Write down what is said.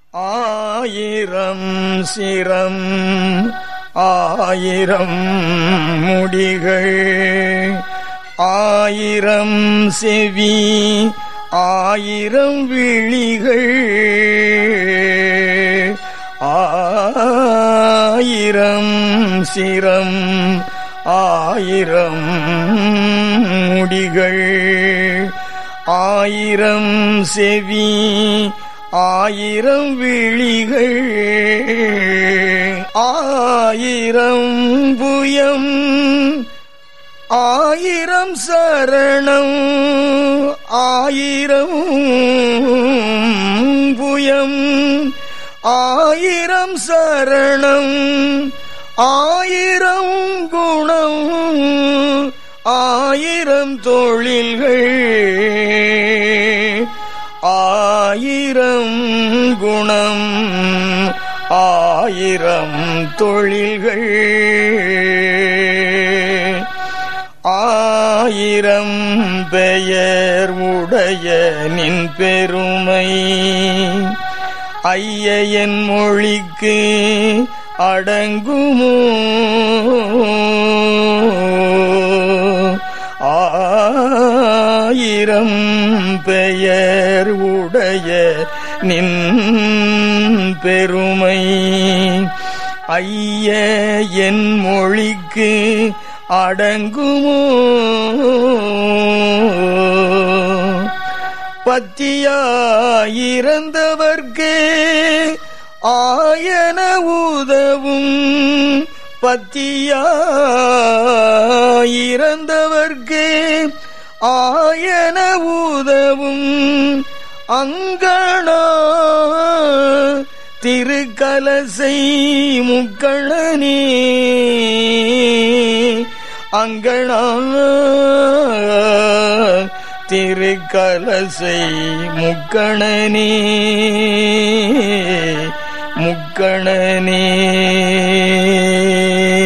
ஆயிரம் சிரம் ஆயிரம் முடிகள் ஆயிரம் செவி ஆயிரம் விழிகள் ஆயிரம் சிரம் ஆயிரம் முடிகள் ஆயிரம் செவி ஆயிரம் விழிகள் ஆயிரம் புயம் ஆயிரம் சரணம் ஆயிரம் புயம் ஆயிரம் சரணம் ஆயிரம் குணம் ஆயிரம் தொழில்கள் ஆயிரம் குணம் ஆயிரம் தொழில்கள் ஆயிரம் பெயர் உடைய நின் பெருமை ஐயன் மொழிக்கு அடங்குமோ ஆயிரம் பெயர் உடைய நின் பெருமை ஐய என் மொழிக்கு அடங்குமோ பத்தியாயிரந்தவர்க்கு ஆயன உதவும் பத்தியாயிரந்தவர்க்கு ஆயன உதவும் அங்கணா திருக்கலசை முக்கணனே அங்கணா திருக்கலசை முக்கணனே முக்கணனே